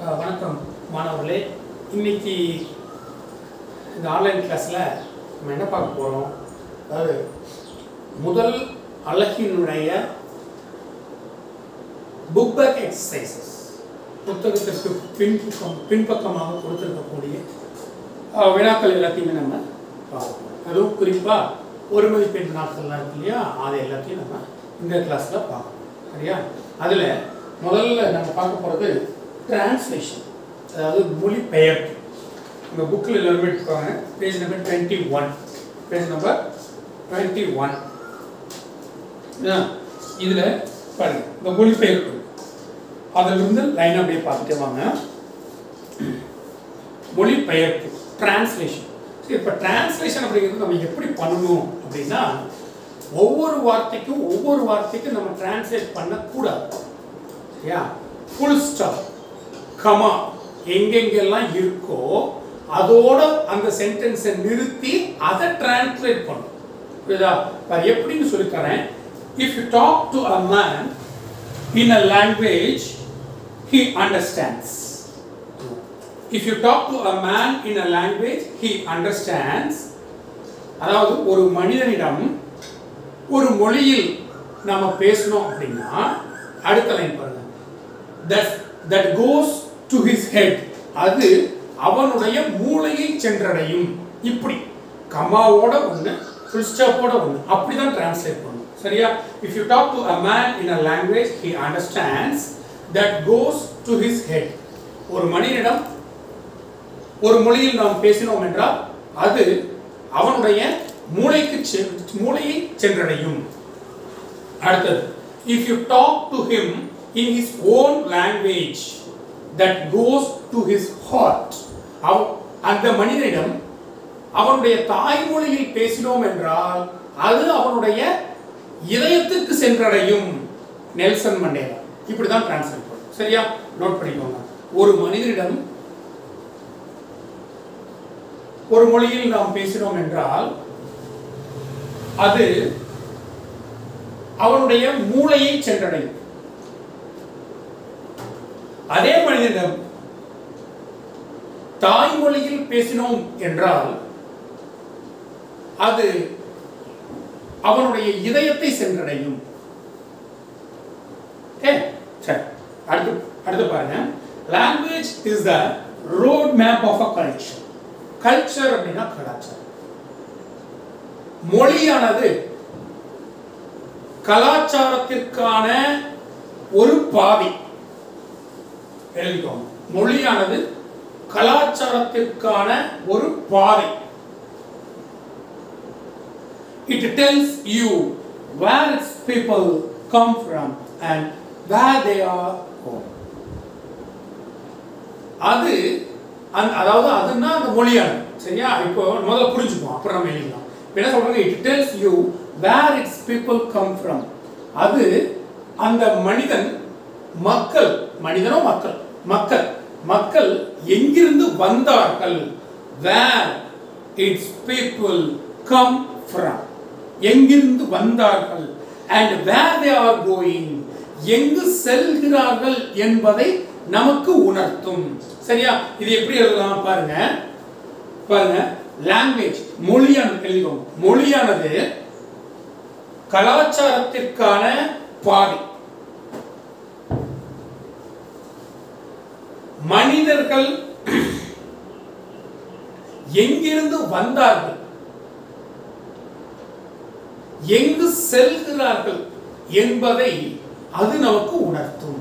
அஹ் வணக்கம் மாணவர்களே இன்னைக்கு இந்த ஆன்லைன் கிளாஸில் நம்ம என்ன பார்க்க போகிறோம் அதாவது முதல் அழகினுடைய புக் பேக் எக்ஸசைசஸ் புத்தகத்திற்கு பின்பக்கம் பின்பக்கமாக கொடுத்துருக்கக்கூடிய அஹ், வினாக்கள் எல்லாத்தையுமே நம்ம பார்ப்போம் அதுவும் குறிப்பாக ஒரு மதிப்பெண் நாட்கள்லாம் இருக்கு இல்லையா அதை எல்லாத்தையும் நம்ம இந்த கிளாஸில் பார்க்கணும் சரியா அதில் முதல்ல நம்ம பார்க்க போகிறது டிரான்ஸ்லேஷன் அதாவது மொழிபெயர்ப்பு உங்கள் புக்கில் எல்லாருமே எடுத்துக்கோங்க page number twenty one page number twenty one இதில் பாருங்க இந்த மொழிபெயர்ப்பு அதிலிருந்து லைன் அப்படியே பார்த்துட்டே வாங்க மொழிபெயர்ப்பு டிரான்ஸ்லேஷன் சரி இப்போ டிரான்ஸ்லேஷன் அப்படிங்கிறது நம்ம எப்படி பண்ணணும் அப்படின்னா ஒவ்வொரு வார்த்தைக்கும் ஒவ்வொரு வார்த்தைக்கும் நம்ம டிரான்ஸ்லேட் பண்ணக்கூடாது சரியா ஃபுல் ஸ்டாப் கமா எங்கெங்கெல்லாம் இருக்கோ அதோட அந்த சென்டென்ஸை நிறுத்தி அதை டிரான்ஸ்லேட் பண்ணும் புரியுதா பாரு, எப்படின்னு சொல்லி தரேன் if you talk to a man in a language he understands if you talk to a man in a language he understands அதாவது ஒரு மனிதனிடம் ஒரு மொழியில் நாம பேசணும் அப்படின்னா அடுத்த லைன் பாருங்க that that goes to his head அது அவனுடைய மூளையை சென்றடையும் இப்படி கமாவோட ஒன்று ஃபுல் ஸ்டாப்போட ஒன்று அப்படி தான் டிரான்ஸ்லேட் பண்ணணும் சரியா if you talk to a man in a language he understands that goes to his head ஒரு மனிதனிடம் ஒரு மொழியில் நாம் பேசினோம் என்றால் அது அவனுடைய மூளைக்கு செ- மூளையை சென்றடையும் அடுத்தது if you talk to him in his own language that goes to his heart அவ அந்த மனிதனிடம் அவனுடைய தாய்மொழியில் பேசினோம் என்றால் அது அவனுடைய இதயத்துக்கு சென்றடையும் நெல்சன் மண்டேலா இப்படி தான் டிரான்ஸ்லேட் பண்ணும் சரியா நோட் பண்ணிக்கோங்க ஒரு மனிதனிடம் ஒரு மொழியில் நாம் பேசினோம் என்றால் அது அவனுடைய மூளையை சென்றடையும் அதே மனிதனிடம் தாய்மொழியில் பேசினோம் என்றால் அது அவனுடைய இதயத்தை சென்றடையும் ஓகே சரி அடுத்து அடுத்து பாருங்க language is the road map of a culture culture அப்படின்னா கலாச்சாரம் மொழியானது கலாச்சாரத்திற்கான ஒரு பாதை எழுதிக்கோங்க மொழியானது கலாச்சாரத்திற்கான ஒரு பாதை it tells you where its people come from and where they are going அது அந்த அதாவது அதுன்னா அந்த மொழியானது சரியா இப்போ முதல்ல புரிஞ்சுக்குவோம் அப்புறம் நம்ம எழுதலாம் இப்ப என்ன சொல்றாங்க it tells you where its people come from அது அந்த மனிதன் மக்கள் மனிதனோ மக்கள் மக்கள் மக்கள் எங்கிருந்து வந்தார்கள் where its people come from எங்கிருந்து வந்தார்கள் and where they are going எங்கு செல்கிறார்கள் என்பதை நமக்கு உணர்த்தும் சரியா இது எப்படி எழுதலாம் பாருங்க பாருங்க லாங்குவேஜ் மொழியானது எழுதிக்கோங்க மொழியானது கலாச்சாரத்திற்கான பாதை மனிதர்கள் எங்கிருந்து வந்தார்கள் எங்கு செல்கிறார்கள் என்பதை அது நமக்கு உணர்த்தும்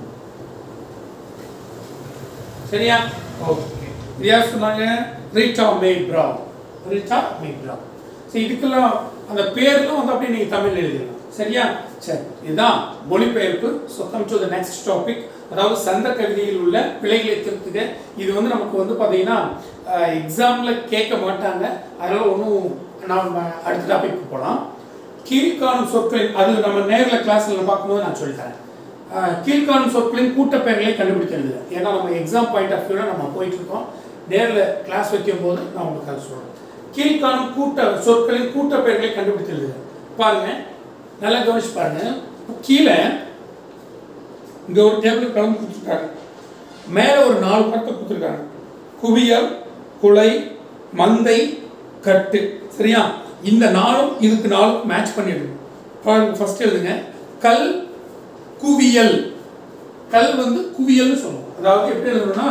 சரியா ஓகே இது யார் சொன்னாங்க Rita Mae Brown Rita Mae Brown சரி இதுக்கெல்லாம் அந்த பேர்லாம் வந்து அப்படியே நீங்கள் தமிழ் எழுதிடலாம் சரியா சரி இதுதான் மொழிபெயர்ப்பு so come to the next topic அதாவது சந்த கவிதையில் உள்ள பிழைகளை திருத்துக இது வந்து நமக்கு வந்து பார்த்தீங்கன்னா எக்ஸாமில் கேட்க மாட்டாங்க அதனால் ஒன்றும் நாம் அடுத்த டாபிக் போகலாம் கீழ்காணும் சொற்களின் அது நம்ம நேரில் கிளாஸில் பார்க்கும்போது நான் சொல்லித்தரேன் அஹ், கீழ்காணும் சொற்களின் கூட்டப்பெயர்களை கண்டுபிடிக்கிறது ஏன்னா நம்ம எக்ஸாம் பாயிண்ட் ஆஃப் வியூவில் நம்ம போயிட்டு இருக்கோம் நேரில் கிளாஸ் வைக்கும் போது நான் உங்களுக்கு அதை சொல்கிறேன் கீழ்காணும் கூட்ட சொற்களின் கூட்டப்பெயர்களை கண்டுபிடிக்கிறது பாருங்க நல்லா கவனிச்சு பாருங்க கீழே இங்க ஒரு டேபிள் கலந்து கொடுத்துருக்காங்க மேலே ஒரு நாலு வார்த்தை கொடுத்துருக்காங்க குவியல் குலை மந்தை கட்டு சரியா இந்த நாளும் இதுக்கு நாளும் மேட்ச் பண்ணிடுங்க பாருங்க ஃபர்ஸ்ட் எழுதுங்க கல் குவியல் கல் வந்து குவியல்னு சொல்லுவோம் அதாவது எப்படி எழுதணும்னா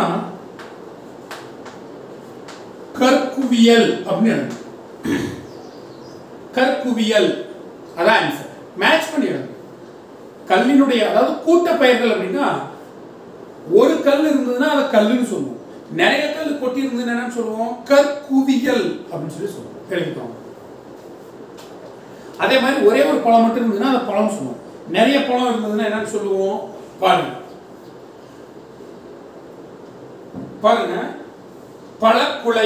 கற்குவியல் அப்படின்னு எழுதணும் கற்குவியல் அதான் ஆன்சர் மேட்ச் பண்ணிடணும் கல்லினுடைய அதாவது கூட்ட பெயர்கள் அப்படின்னா ஒரு கல் இருந்ததுன்னா அதை கல்லுன்னு சொல்லுவோம் நிறைய கல் கொட்டி இருந்ததுன்னா என்னன்னு சொல்லுவோம் கற்குவியல் அப்படின்னு சொல்லி சொல்லுவோம் எழுதிக்கோங்க அதே மாதிரி ஒரே ஒரு பழம் மட்டும் இருந்ததுன்னா அதை பழம் சொல்லுவோம் நிறைய பழம் இருந்ததுன்னா என்னன்னு சொல்லுவோம் பாருங்க பாருங்க பழக்குலை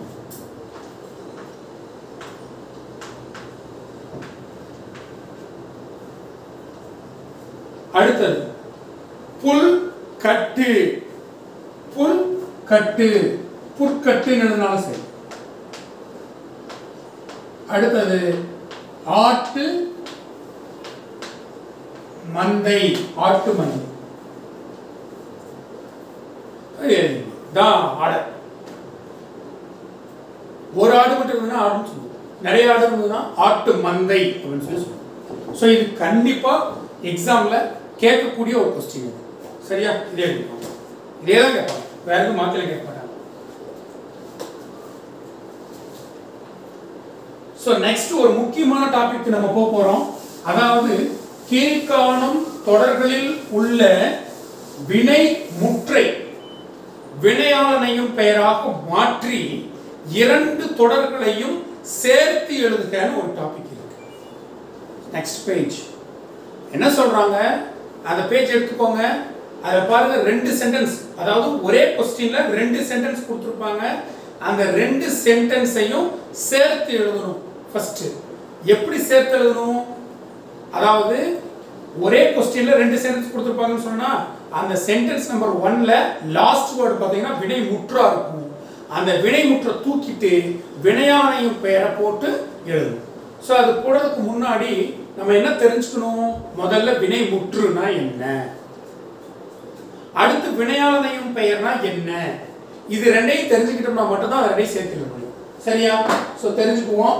அடுத்தது புல் கட்டு புல் கட்டு புற்கட்டுங்கிறதுனால சரி அடுத்தது ஆட்டு மந்தை ஆட்டு மந்தை அது எழுதிங்க. தான் ஆடை ஒரு ஆடு மட்டும் இருந்ததுன்னா ஆடுன்னு சொல்லுவோம் நிறைய ஆடு இருந்ததுன்னா ஆட்டு மந்தை அப்படின்னு சொல்லி சொல்லுவோம் ஸோ இது கண்டிப்பா எக்ஸாம்ல கேட்கக்கூடிய ஒரு கொஸ்டின் இது சரியா இதே எழுதிக்கோங்க இதே தான் கேட்பாங்க வேற எதுவும் மாத்திரம் கேட்க மாட்டாங்க ஸோ நெக்ஸ்ட் ஒரு முக்கியமான டாபிக் நம்ம போக போறோம் அதாவது கீழ்காணும் தொடர்களில் உள்ள வினை முற்றை வினையாளனையும் பெயராக மாற்றி இரண்டு தொடர்களையும் சேர்த்து எழுதுகன்னு ஒரு டாபிக் இருக்கு நெக்ஸ்ட் பேஜ் என்ன சொல்றாங்க அந்த பேஜ் எடுத்துக்கோங்க அதில் பாருங்க ரெண்டு சென்டென்ஸ் அதாவது ஒரே கொஸ்டின்ல ரெண்டு சென்டென்ஸ் கொடுத்துருப்பாங்க அந்த ரெண்டு சென்டென்ஸையும் சேர்த்து எழுதணும் ஃபர்ஸ்ட் எப்படி சேர்த்து எழுதணும் அதாவது ஒரே கொஸ்டின்ல ரெண்டு சென்டென்ஸ் கொடுத்துருப்பாங்கன்னு சொன்னா அந்த சென்டென்ஸ் நம்பர் ஒன்ல லாஸ்ட் வேர்டு பார்த்தீங்கன்னா வினை முற்றா இருக்கும் அந்த வினை முற்றை தூக்கிட்டு வினையானையும் பெயரை போட்டு எழுதணும் ஸோ அது போடுறதுக்கு முன்னாடி நம்ம என்ன தெரிஞ்சுக்கணும் முதல்ல வினை முற்றுனா என்ன அடுத்து வினையாளனையும் பெயர்னா என்ன இது ரெண்டையும் தெரிஞ்சுக்கிட்டோம்னா மட்டும்தான் அதை ரெண்டையும் சேர்த்துக்க முடியும் சரியா ஸோ தெரிஞ்சுக்குவோம்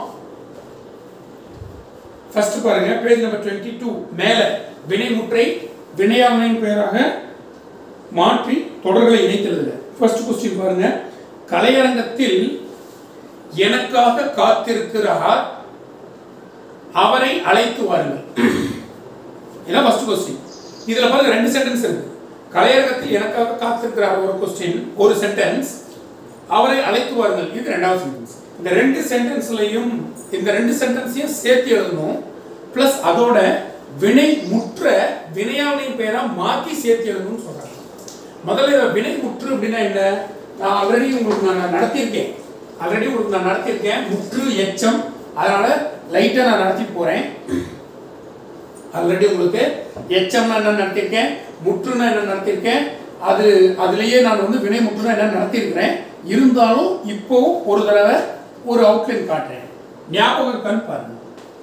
ஃபர்ஸ்ட் பாருங்க பேஜ் நம்பர் டுவெண்ட்டி டூ மேலே வினைமுற்றை வினையாளனின் பெயராக மாற்றி தொடர்களை இணைத்தெழுதுக ஃபர்ஸ்ட் கொஸ்டின் பாருங்க கலையரங்கத்தில் எனக்காக காத்திருக்கிறார் அவரை அழைத்து வாருங்கள் இதான் ஃபர்ஸ்ட் கொஸ்டின் இதுல பாருங்க ரெண்டு சென்டென்ஸ் இருக்கு கலையரங்கத்தில் எனக்காக காத்திருக்கிறார் ஒரு கொஸ்டின் ஒரு சென்டென்ஸ் அவரை அழைத்து வாருங்கள் இது ரெண்டாவது சென்டென்ஸ் இந்த ரெண்டு சென்டென்ஸ்லையும் இந்த ரெண்டு சென்டென்ஸையும் சேர்த்து எழுதணும் பிளஸ் அதோட வினை முற்ற வினையாளின் பெயரா மாற்றி சேர்த்து எழுதணும்னு சொல்றாங்க முதல்ல இதை வினை முற்று அப்படின்னா என்ன நான் ஆல்ரெடி உங்களுக்கு நான் நடத்தியிருக்கேன் ஆல்ரெடி உங்களுக்கு நான் நடத்தியிருக்கேன் முற்று எச்சம் அதனால லைட்டா நான் நடத்திட்டு போறேன் ஆல்ரெடி உங்களுக்கு எச்சம்னா என்ன நடத்தியிருக்கேன் முற்றுனா என்ன நடத்தியிருக்கேன் அது அதுலயே நான் வந்து வினை முற்றுனா என்ன நடத்தியிருக்கிறேன் இருந்தாலும் இப்போ ஒரு தடவை ஒரு அவுட்லைன் காட்டுறேன் ஞாபகம் இருக்கான்னு பாருங்க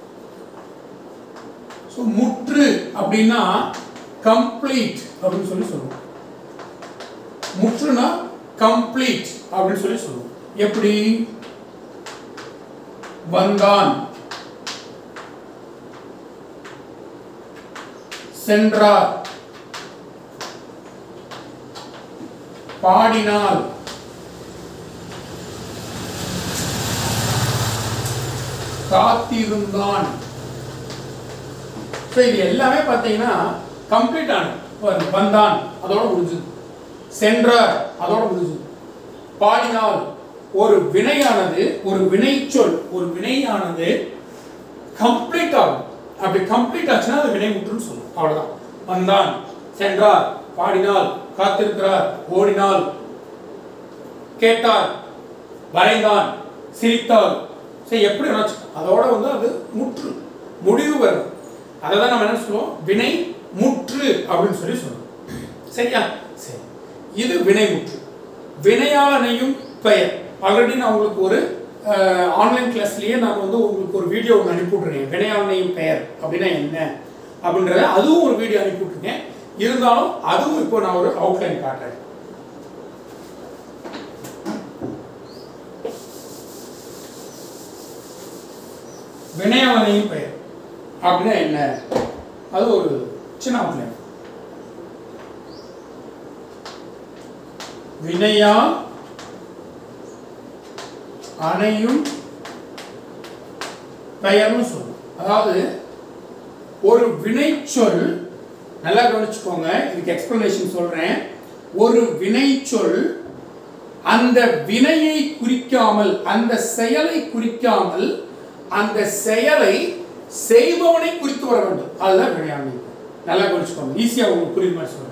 ஸோ முற்று அப்படின்னா கம்ப்ளீட் அப்படின்னு சொல்லி சொல்லுவோம் முற்றுனா கம்ப்ளீட் அப்படின்னு சொல்லி சொல்லுவோம் எப்படி வந்தான் சென்றார் பாடினாள் காத்திருந்தான் ஸோ இது எல்லாமே பார்த்தீங்கன்னா கம்ப்ளீட் ஆனது வந்தான் அதோட முடிஞ்சது சென்றார் அதோட முடிஞ்சது பாடினால் ஒரு வினையானது ஒரு வினைச்சொல் ஒரு வினையானது கம்ப்ளீட் ஆகும் அப்படி கம்ப்ளீட் ஆச்சுன்னா அது வினைமுற்றுன்னு சொல்லும் அவ்வளவுதான் வந்தான் சென்றார் பாடினாள் காத்திருக்கிறார் ஓடினாள் கேட்டார் வரைந்தான் சிரித்தாள் சரி எப்படி வேணாச்சு அதோட வந்து அது முற்று முடிவு வரும் அதை தான் நம்ம என்ன சொல்லுவோம் வினை முற்று அப்படின்னு சொல்லி சொல்லுவோம் சரியா சரி இது வினை முற்று வினையாளனையும் பெயர் ஆல்ரெடி நான் உங்களுக்கு ஒரு ஆன்லைன் கிளாஸ்லயே நான் வந்து உங்களுக்கு ஒரு வீடியோ ஒன்று அனுப்பி விட்ருக்கேன் வினையாளனையும் பெயர் அப்படின்னா என்ன அப்படின்றத அதுவும் ஒரு வீடியோ அனுப்பி விட்ருக்கேன் இருந்தாலும் அதுவும் இப்போ நான் ஒரு அவுட்லைன் காட்டுறேன் வினையாளனையும் பெயர் அப்படின்னா என்ன அது ஒரு சின்ன அவுட்லைன் வினையா அணையும் பெயர்னு சொல்லும் அதாவது ஒரு வினைச்சொல் நல்லா கவனிச்சுக்கோங்க இதுக்கு எக்ஸ்பிளனேஷன் சொல்றேன் ஒரு வினைச்சொல் அந்த வினையை குறிக்காமல் அந்த செயலை குறிக்காமல் அந்த செயலை செய்பவனை குறித்து வர வேண்டும் அதுதான் வினையாண்மை நல்லா கவனிச்சுக்கோங்க ஈஸியா உங்களுக்கு புரியுற மாதிரி சொல்றேன்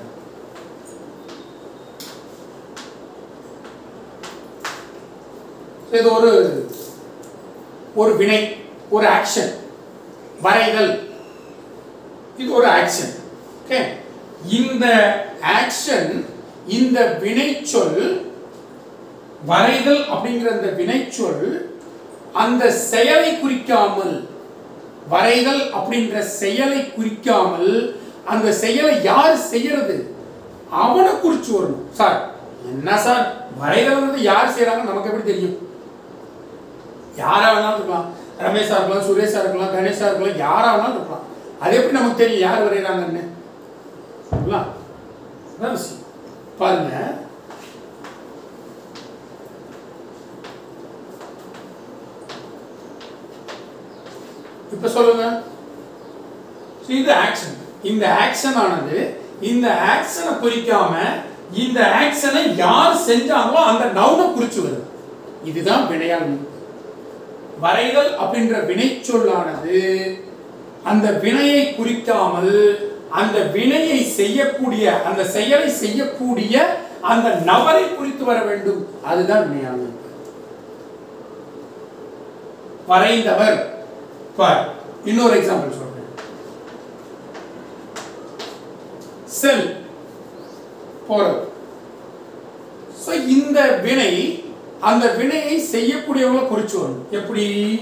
இது ஒரு ஒரு வினை ஒரு ஆக்ஷன் வரைதல் இது ஒரு ஆக்ஷன் ஓகே இந்த ஆக்ஷன் இந்த வினைச்சொல் வரைதல் அப்படிங்கிற அந்த வினைச்சொல் அந்த செயலை குறிக்காமல் வரைதல் அப்படின்ற செயலை குறிக்காமல் அந்த செயலை யார் செய்யறது அவனை குறிச்சு வரணும் சார் என்ன சார் வரைதல் வந்து யார் செய்யறாங்க நமக்கு எப்படி தெரியும் யாரா வேணாலும் இருக்கலாம் ரமேஷா இருக்கலாம் சுரேஷா இருக்கலாம் கணேஷா இருக்கலாம் யாரா வேணாலும் இருக்கலாம் அது எப்படி நமக்கு தெரியும் யார் வரைகிறாங்கன்னு சரிங்களா? அதான் விஷயம் பாருங்க இப்ப சொல்லுங்க So, இது ஆக்ஷன் இந்த ஆக்ஷன் ஆனது இந்த ஆக்ஷனை குறிக்காம இந்த ஆக்ஷனை யார் செஞ்சாங்களோ அந்த நவுனை குறிச்சு வருது இதுதான் வினையாண்மை வரைதல் அப்படின்ற வினைச்சொல்லானது அந்த வினையை குறிக்காமல் அந்த வினையை செய்யக்கூடிய அந்த செயலை செய்யக்கூடிய அந்த நபரை குறித்து வர வேண்டும் அதுதான் வினையாண்மை வரைந்தவர் பார் இன்னொரு எக்ஸாம்பிள் சொல்றேன் செல் போறது ஸோ இந்த வினை அந்த வினையை செய்யக்கூடியவங்களை குறிச்சு வரும் எப்படி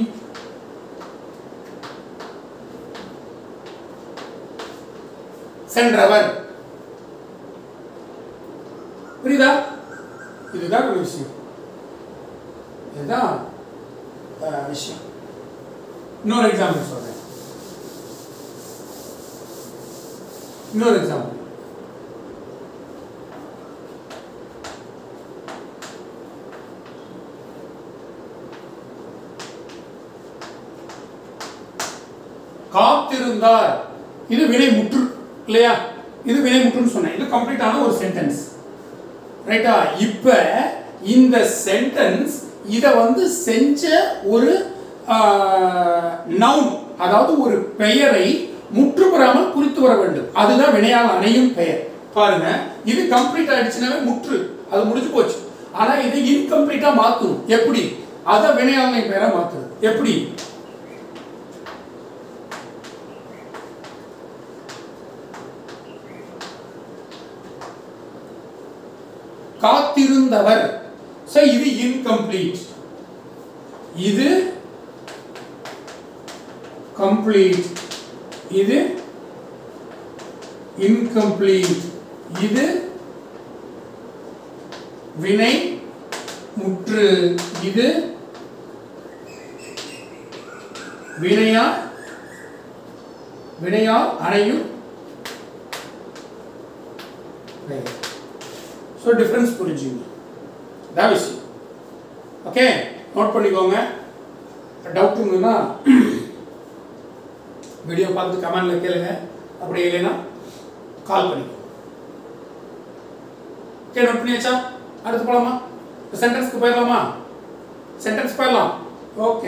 சென்றவர் புரியுதா இதுதான் ஒரு விஷயம் இதுதான் அஹ், விஷயம் இன்னொரு எக்ஸாம்பிள் சொல்றேன் இன்னொரு எக்ஸாம்பிள் காத்திருந்தார் இது வினை முற்று இல்லையா இது வினை முற்றுன்னு சொன்னேன் இது கம்ப்ளீட்டான ஒரு சென்டென்ஸ் ரைட்டா இப்ப இந்த சென்டென்ஸ் இத வந்து செஞ்ச ஒரு நவுன் அதாவது ஒரு பெயரை முற்று பெறாமல் குறித்து வர வேண்டும் அதுதான் வினையால் அணையும் பெயர் பாருங்க இது கம்ப்ளீட் ஆயிடுச்சுனாவே முற்று அது முடிஞ்சு போச்சு ஆனா இது இன்கம்ப்ளீட்டா மாத்தணும் எப்படி அத வினையாளனை பெயரா மாத்துறது எப்படி காத்திருந்தவர் சோ இது இன்கம்ப்ளீட் இது கம்ப்ளீட் இது இன்கம்ப்ளீட் இது வினை முற்று இது வினையா வினையா அணையும் பெயர் ஸோ டிஃப்ரென்ஸ் புரிஞ்சுங்க இதான் விஷயம் ஓகே நோட் பண்ணிக்கோங்க டவுட் இருந்ததுன்னா வீடியோ பார்த்து கமெண்ட்ல கேளுங்க அப்படி இல்லைன்னா கால் பண்ணிக்கோங்க ஓகே நோட் பண்ணியாச்சா அடுத்து போலாமா சென்டென்ஸ்க்கு போயிடலாமா சென்டென்ஸ் போயிடலாம் ஓகே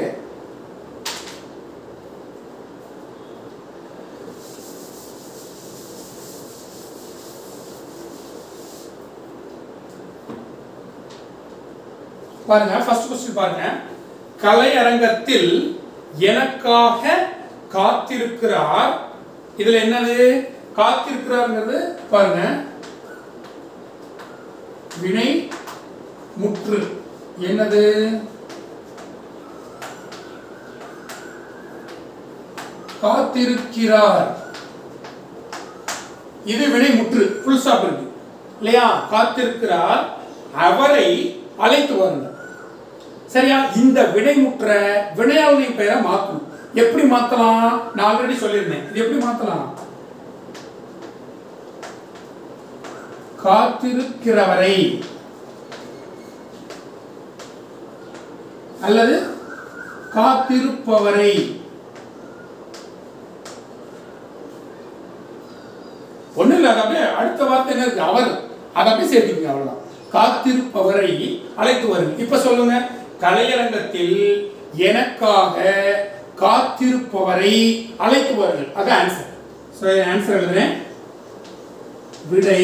பாருங்க ஃபர்ஸ்ட் கொஸ்டின் பாருங்க கலையரங்கத்தில் எனக்காக காத்திருக்கிறார் இதுல என்னது காத்திருக்கிறார்ங்கிறது பாருங்க வினை முற்று என்னது காத்திருக்கிறார் இது வினை முற்று ஃபுல் ஸ்டாப் இருக்கு இல்லையா காத்திருக்கிறார் அவரை அழைத்து வாருங்கள் சரியா இந்த வினைமுற்ற வினையாளனை பெயரை மாற்றணும் எப்படி மாத்தலாம் நான் ஆல்ரெடி சொல்லியிருந்தேன் இது எப்படி மாத்தலாம் காத்திருக்கிறவரை அல்லது காத்திருப்பவரை ஒண்ணும் இல்ல அது அப்படியே அடுத்த வார்த்தை என்ன இருக்கு அவர் அதை அப்படியே சேர்த்துக்கங்க அவ்வளவுதான் காத்திருப்பவரை அழைத்து வருங்க இப்ப சொல்லுங்க கலையரங்கத்தில் எனக்காக காத்திருப்பவரை அழைத்து வருங்கள் அது ஆன்சர் ஸோ ஆன்சர் எழுதுறேன் விடை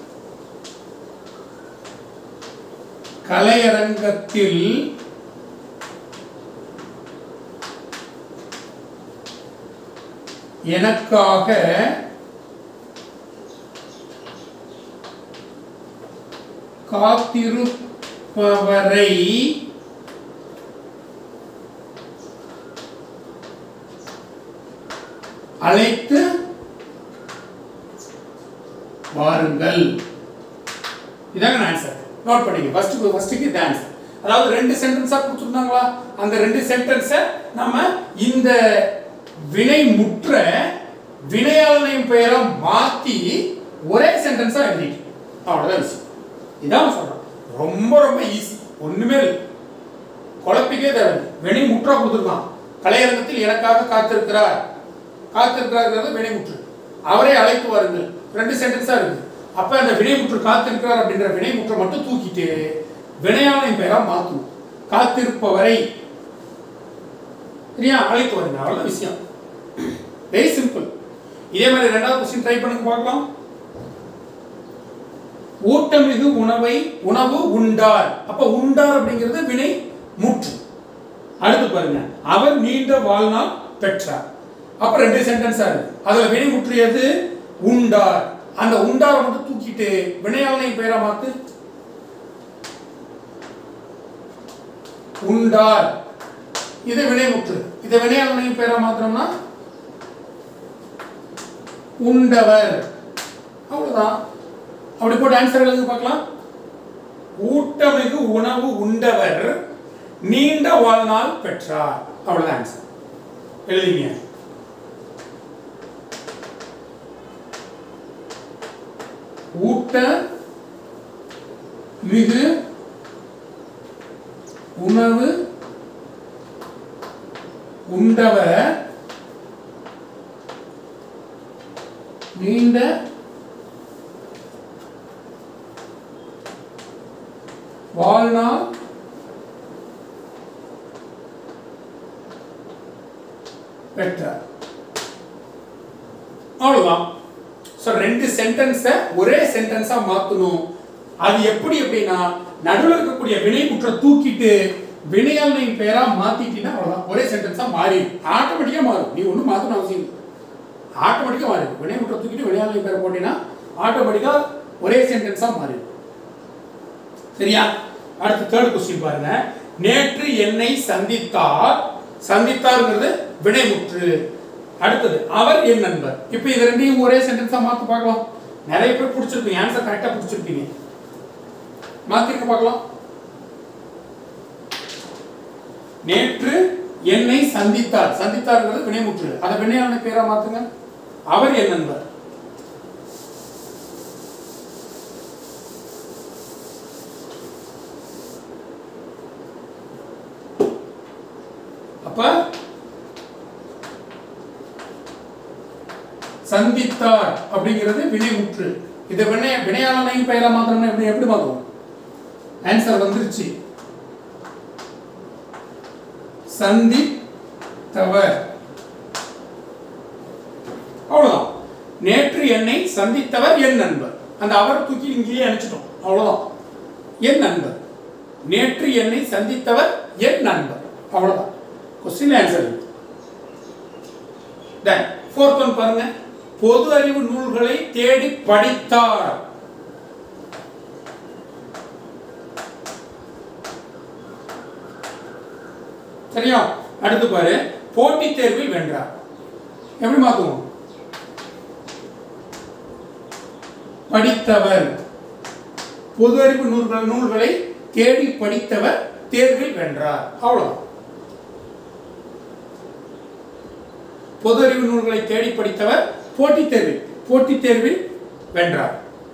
கலையரங்கத்தில் எனக்காக காத்திருப்பவரை அழைத்து வாருங்கள் இதாங்க ஆன்சர் நோட் பண்ணிங்க ஃபர்ஸ்ட் ஃபர்ஸ்ட்டுக்கு இது ஆன்சர் அதாவது ரெண்டு சென்டென்ஸா கொடுத்துருந்தாங்களா அந்த ரெண்டு சென்டென்ஸை நம்ம இந்த வினை முற்ற வினையாளனையும் பெயரா மாத்தி ஒரே சென்டென்ஸா எழுதிட்டு அவ்வளவுதான் விஷயம் இதான் சொல்றேன் ரொம்ப ரொம்ப ஈஸி ஒண்ணுமே இல்லை குழப்பிக்கே தேவை வினை முற்றா கொடுத்துருக்கான் கலையரங்கத்தில் எனக்காக காத்திருக்கிறார் காத்திருக்கிறார் வினை முற்று அவரை அழைத்து வாருங்கள் ரெண்டு சென்டென்ஸா இருக்கு அப்ப அந்த வினைமுற்று காத்திருக்கிறார் அப்படின்ற வினைமுற்றை மட்டும் தூக்கிட்டு வினையாளின் பெயரா மாத்தணும் காத்திருப்பவரை சரியா அழைத்து வருங்க அவ்வளவு விஷயம் வெரி சிம்பிள் இதே மாதிரி ரெண்டாவது கொஸ்டின் ட்ரை பண்ணுங்க பார்க்கலாம் ஊட்டமிகு உணவை உணவு உண்டார் அப்ப உண்டார் அப்படிங்கிறது வினை முற்று அடுத்து பாருங்க அவர் நீண்ட வாழ்நாள் பெற்றார் அப்ப ரெண்டு சென்டென்ஸா இருக்கு அதுல வினை முற்று எது உண்டார் அந்த உண்டாரை மட்டும் தூக்கிட்டு வினையாளனை பெயரா மாத்து உண்டார் இது வினைமுற்று இதை வினையாளனை பெயரா மாத்திரம்னா உண்டவர் அவ்வளவுதான் அப்படி போட்டு ஆன்சர் எழுதுங்க பார்க்கலாம் ஊட்டமிகு உணவு உண்டவர் நீண்ட வாழ்நாள் பெற்றார் அவ்வளவுதான் ஆன்சர் எழுதிங்க ஊட்ட மிகு உணவு உண்டவர் நீண்ட வாழ்நாள் பெற்றார் அவ்வளவுதான் ஸோ ரெண்டு சென்டென்ஸை ஒரே சென்டென்ஸா மாத்தணும் அது எப்படி அப்படின்னா நடுவில் இருக்கக்கூடிய வினைமுற்றை தூக்கிட்டு வினையாளனின் பெயரா மாத்திட்டீங்கன்னா அவ்வளவுதான் ஒரே சென்டென்ஸா மாறிடும் ஆட்டோமேட்டிக்கா மாறும் நீ ஒன்றும் மாத்தணும் அவசியம் இல்லை ஆட்டோமேட்டிக்கா மாறிடும் வினைமுற்றை தூக்கிட்டு வினையாளனின் பெயரை போட்டீங்கன்னா ஆட்டோமேட்டிக்கா ஒரே சென்டென்ஸா மாறிடும் சரியா அடுத்து தேர்ட் கொஸ்டின் பாருங்க நேற்று என்னை சந்தித்தார் சந்தித்தார்ங்கிறது வினைமுற்று அடுத்தது அவர் என் நண்பர் இப்போ இது ரெண்டையும் ஒரே சென்டென்ஸா மாத்து பார்க்கலாம் நிறைய பேர் பிடிச்சிருப்பீங்க ஆன்சர் கரெக்டா பிடிச்சிருப்பீங்க மாத்திருக்க பார்க்கலாம் நேற்று என்னை சந்தித்தார் சந்தித்தார்ங்கிறது வினைமுற்று அதை வினையான பேரா மாத்துங்க அவர் என் நண்பர் அப்ப சந்தித்தார் அப்படிங்கிறது வினைமுற்று இதை வினை வினையாளனையும் பெயரா மாத்திரம்னா எப்படி எப்படி மாத்துவோம் ஆன்சர் வந்துருச்சு சந்தித்தவர் அவ்வளவுதான் நேற்று என்னை சந்தித்தவர் என் நண்பர் அந்த அவர் தூக்கி இங்கேயே அனுப்பிச்சிட்டோம் அவ்வளவுதான் என் நண்பர் நேற்று என்னை சந்தித்தவர் என் நண்பர் அவ்வளவுதான் question answer then fourth one பாருங்க பொது அறிவு நூல்களை தேடி படித்தார் சரியா அடுத்து பாரு போட்டித் தேர்வில் வென்றார் எப்படி மாத்துவோம் படித்தவர் பொது அறிவு நூல்கள் நூல்களை தேடி படித்தவர் தேர்வில் வென்றார் அவ்வளவுதான் பொது அறிவு நூல்களை தேடி படித்தவர் போட்டித் தேர்வில் போட்டித் தேர்வில் வென்றார்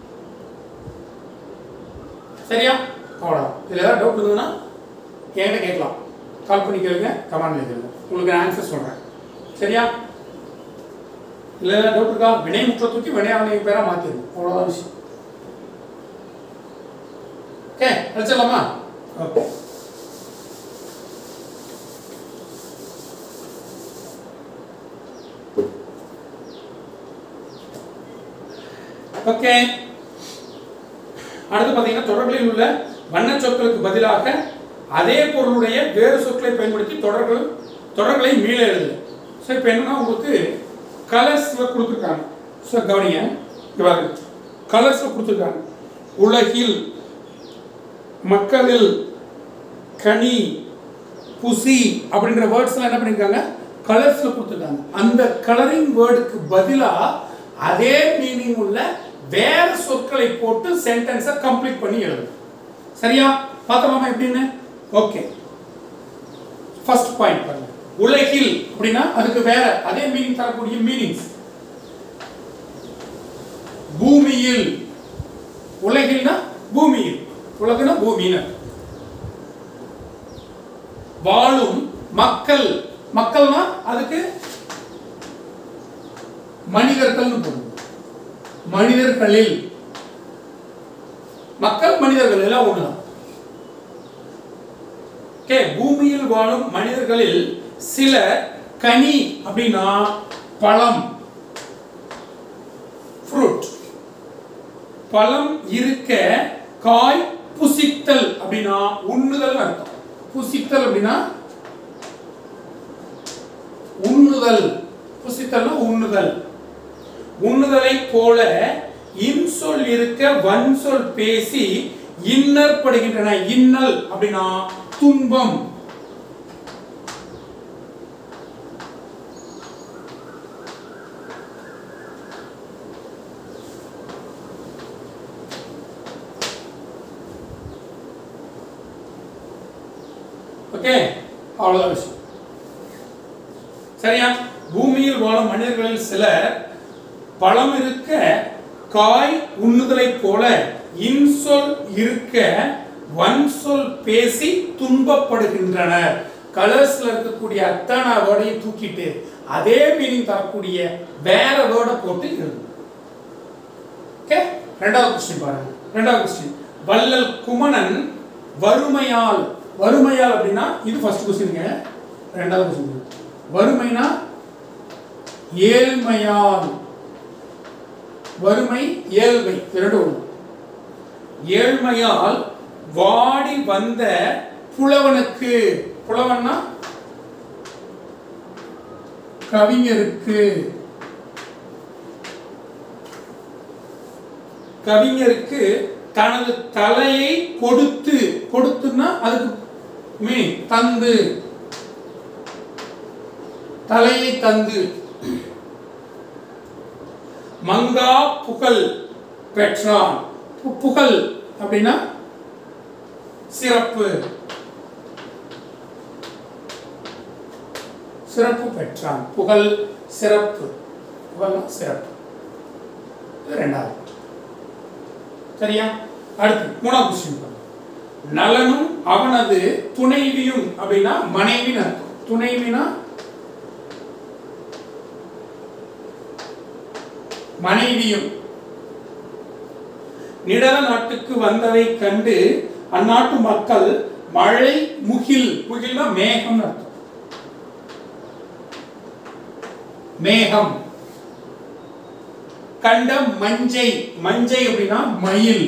சரியா அவ்வளோதான் இதில் ஏதாவது டவுட் இருந்ததுன்னா என்கிட்ட கேட்கலாம் கால் பண்ணி கேளுங்க கமெண்ட்ல கேளுங்க உங்களுக்கு நான் ஆன்சர் சொல்கிறேன் சரியா இல்லை ஏதாவது டவுட் இருக்கா வினை முற்ற தூக்கி வினையாளனை பேராக மாற்றிடும் அவ்வளோதான் விஷயம் ஓகே அடிச்சிடலாமா ஓகே ஓகே அடுத்து பார்த்தீங்கன்னா தொடர்களில் உள்ள வண்ண சொற்களுக்கு பதிலாக அதே பொருளுடைய வேறு சொற்களை பயன்படுத்தி தொடர்கள் தொடர்களை மீள எழுது ஸோ இப்போ என்னன்னா உங்களுக்கு கலர்ஸ் கொடுத்துருக்காங்க ஸோ கவனிங்க இங்க பாருங்க கலர்ஸ் கொடுத்துருக்காங்க உலகில் மக்களில் கனி புசி அப்படின்ற வேர்ட்ஸ்லாம் என்ன பண்ணியிருக்காங்க கலர்ஸில் கொடுத்துருக்காங்க அந்த கலரிங் வேர்டுக்கு பதிலாக அதே மீனிங் உள்ள வேற சொற்களை போட்டு சென்டென்ஸை கம்ப்ளீட் பண்ணி எழுது சரியா பார்த்தலாமா எப்படின்னு ஓகே ஃபர்ஸ்ட் பாயிண்ட் பாருங்க உலகில் அப்படின்னா அதுக்கு வேற அதே மீனிங் தரக்கூடிய மீனிங்ஸ் பூமியில் உலகில்னா பூமியில் உலகுனா பூமின்னு வாழும் மக்கள் மக்கள்னா அதுக்கு மனிதர்கள்னு போடுங்க மனிதர்களில் மக்கள் மனிதர்கள் எல்லாம் ஒண்ணுதான் ஓகே பூமியில் வாழும் மனிதர்களில் சில கனி அப்படின்னா பழம் ஃப்ரூட் பழம் இருக்க காய் புசித்தல் அப்படின்னா உண்ணுதல் அர்த்தம் புசித்தல் அப்படின்னா உண்ணுதல் புசித்தல்னா உண்ணுதல் உண்ணுதலை போல இன்சொல் இருக்க வன்சொல் பேசி இன்னற்படுகின்றன இன்னல் அப்படின்னா துன்பம் ஓகே அவ்வளவுதான் விஷயம் சரியா பூமியில் வாழும் மனிதர்களில் சிலர் பழம் இருக்க காய் உண்ணுதலைப் போல இன்சொல் இருக்க வன்சொல் பேசி துன்பப்படுகின்றனர் கலர்ஸ்ல இருக்கக்கூடிய அத்தனை வேர்டையும் தூக்கிட்டு அதே மீனிங் தரக்கூடிய வேற வேர்டை போட்டு எழுது ஓகே ரெண்டாவது கொஸ்டின் பாருங்க ரெண்டாவது கொஸ்டின் வள்ளல் குமணன் வறுமையால் வறுமையால் அப்படின்னா இது ஃபர்ஸ்ட் கொஸ்டின்ங்க ரெண்டாவது கொஸ்டின் வறுமைனா ஏழ்மையால் வறுமை ஏழ்மை இரண்டு ஒன்று ஏழ்மையால் வாடி வந்த புலவனுக்கு புலவன்னா கவிஞருக்கு கவிஞருக்கு தனது தலையை கொடுத்து கொடுத்துன்னா அதுக்கு மீனிங் தந்து தலையை தந்து மங்கா புகழ் பெற்றான் பு- புகழ் அப்படின்னா சிறப்பு சிறப்பு பெற்றான் புகழ் சிறப்பு புகழ்னா சிறப்பு இது ரெண்டாவது சரியா அடுத்து மூணாவது கொஸ்டின் பாருங்க. நலனும் அவனது துணைவியும் அப்படின்னா மனைவின்னு அர்த்தம் துணைவினா மனைவியும் நிடல நாட்டுக்கு வந்ததை கண்டு அந்நாட்டு மக்கள் மழை முகில் முகில்னா மேகம் அர்த்தம் மேகம் கண்ட மஞ்சை மஞ்சை அப்படின்னா மயில்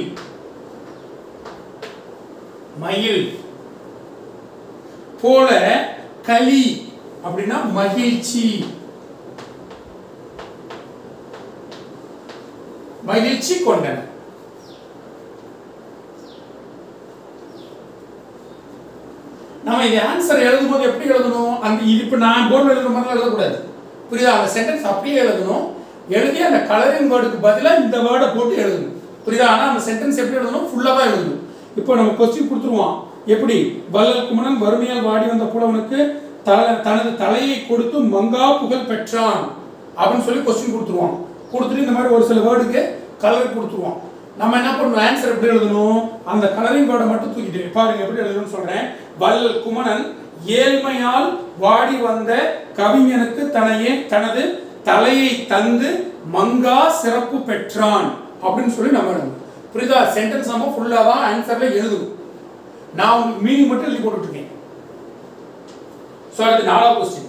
மயில் போல களி அப்படின்னா மகிழ்ச்சி மகிழ்ச்சி கொண்டன நம்ம இந்த ஆன்சர் எழுதும் போது எப்படி எழுதணும் அந்த இது இப்போ நான் போர்டில் எழுதுற மாதிரிலாம் எழுதக்கூடாது புரியுதா அந்த சென்டென்ஸ் அப்படியே எழுதணும் எழுதி அந்த கலரிங் வேர்டுக்கு பதிலாக இந்த வேர்டை போட்டு எழுதணும் புரியுதா ஆனால் அந்த சென்டென்ஸ் எப்படி எழுதணும் ஃபுல்லாக தான் எழுதணும் இப்போ நம்ம கொஸ்டின் கொடுத்துருவோம் எப்படி வள்ளல் குமணன் வறுமையால் வாடி வந்த புலவனுக்கு தல தனது தலையை கொடுத்து மங்கா புகழ் பெற்றான் அப்படின்னு சொல்லி கொஸ்டின் கொடுத்துருவான் கொடுத்துட்டு இந்த மாதிரி ஒரு சில வேர்டுக்கு கலர் கொடுத்துருவான் நம்ம என்ன பண்ணணும் ஆன்சர் எப்படி எழுதணும் அந்த கலரிங் வேர்டை மட்டும் தூக்கிட்டு பாருங்க எப்படி எழுதணும்னு சொல்றேன் வல் குமணன் ஏழ்மையால் வாடி வந்த கவிஞனுக்கு தனையே தனது தலையை தந்து மங்கா சிறப்பு பெற்றான் அப்படின்னு சொல்லி நம்ம எழுதணும் புரியுதா சென்டென்ஸ் நம்ம ஃபுல்லாக தான் ஆன்சர்ல எழுதணும் நான் உங்களுக்கு மீனிங் மட்டும் எழுதி போட்டுட்டு இருக்கேன் ஸோ அடுத்து நாலாவது கொஸ்டின்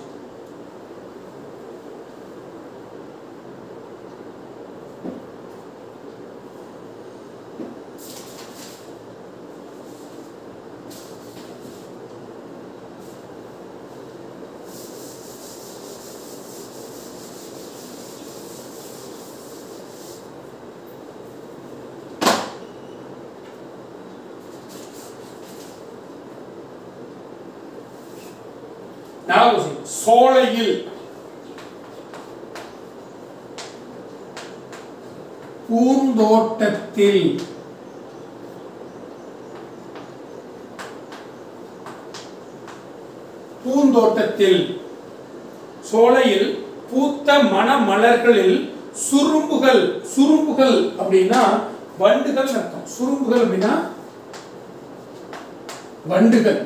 நாலாவது கொஸ்டின் சோலையில் பூந்தோட்டத்தில் பூந்தோட்டத்தில் சோலையில் பூத்த மணமலர்களில் சுரும்புகள் சுரும்புகள் அப்படின்னா வண்டுகள் அர்த்தம் சுரும்புகள் அப்படின்னா வண்டுகள்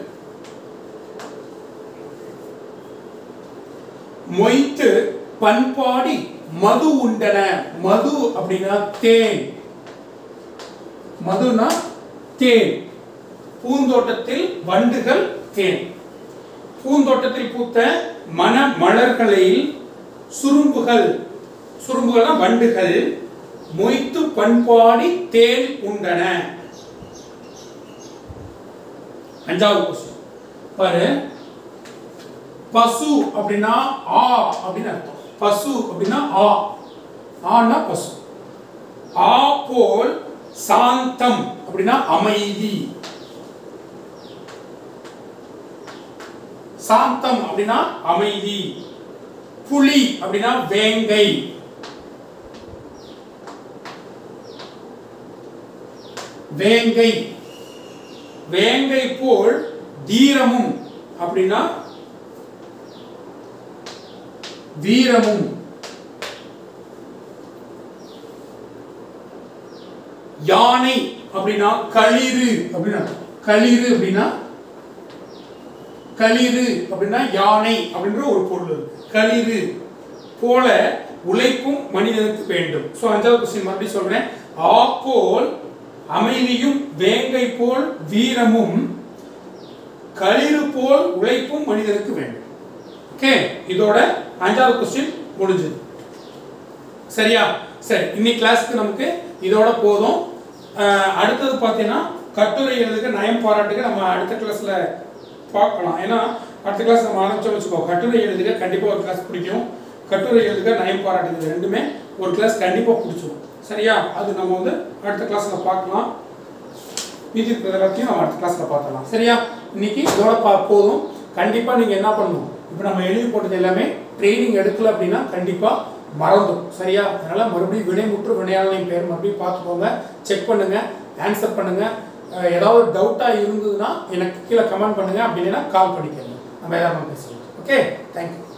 மொய்த்து பண்பாடி மது உண்டன மது அப்படின்னா தேன் மதுனா தேன் பூந்தோட்டத்தில் வண்டுகள் தேன் பூந்தோட்டத்தில் பூத்த மன மலர்களில் சுரும்புகள் சுரும்புகள்னா வண்டுகள் மொய்த்து பண்பாடி தேன் உண்டன அஞ்சாவது கொஸ்டின் பாரு பசு அப்படின்னா ஆ அப்படின்னு அர்த்தம் பசு அப்படின்னா ஆ ஆனா பசு ஆ போல் சாந்தம் அப்படின்னா அமைதி சாந்தம் அப்படின்னா அமைதி புலி அப்படின்னா வேங்கை வேங்கை வேங்கை போல் தீரமும் அப்படின்னா வீரமும் யானை அப்படின்னா களிறு அப்படின்னா களிறு அப்படின்னா களிறு அப்படின்னா யானை அப்படின்ற ஒரு பொருள் இருக்கு களிறு போல உழைப்பும் மனிதனுக்கு வேண்டும் ஸோ அஞ்சாவது கொஸ்டின் மறுபடியும் சொல்றேன் ஆ போல் அமைதியும் வேங்கை போல் வீரமும் களிறு போல் உழைப்பும் மனிதனுக்கு வேண்டும் ஓகே இதோட அஞ்சாவது கொஸ்டின் முடிஞ்சது சரியா சரி இன்னைக்கு கிளாஸ்க்கு நமக்கு இதோட போதும் அஹ் அடுத்தது பார்த்தீங்கன்னா கட்டுரை எழுதுக நயம் பாராட்டுக நம்ம அடுத்த கிளாஸ்ல பார்க்கலாம் ஏன்னா அடுத்த கிளாஸ் நம்ம ஆரம்பிச்சோம் வச்சுக்கோ கட்டுரை எழுதுக கண்டிப்பாக ஒரு கிளாஸ் பிடிக்கும் கட்டுரை எழுதுக நயம் பாராட்டுக இது ரெண்டுமே ஒரு கிளாஸ் கண்டிப்பாக பிடிச்சிரும் சரியா அது நம்ம வந்து அடுத்த கிளாஸ்ல பார்க்கலாம் மீதி இருக்கிறது எல்லாத்தையும் நம்ம அடுத்த கிளாஸ்ல பார்த்துக்கலாம் சரியா இன்னைக்கு இதோட பா போதும் கண்டிப்பா நீங்க என்ன பண்ணணும் இப்போ நம்ம எழுதி போட்டது எல்லாமே ட்ரைனிங் எடுக்கல அப்படின்னா கண்டிப்பா மறந்துடும் சரியா அதனால மறுபடியும் வினைமுற்று வினையாளனின் பேர் மறுபடியும் பார்த்துக்கோங்க செக் பண்ணுங்க ஆன்சர் பண்ணுங்க அஹ் ஏதாவது டவுட்டா இருந்ததுன்னா எனக்கு கீழே கமெண்ட் பண்ணுங்க அப்படி இல்லைன்னா கால் பண்ணிக்கோங்க நம்ம ஏதாவது பேசலாம் ஓகே தேங்க்யூ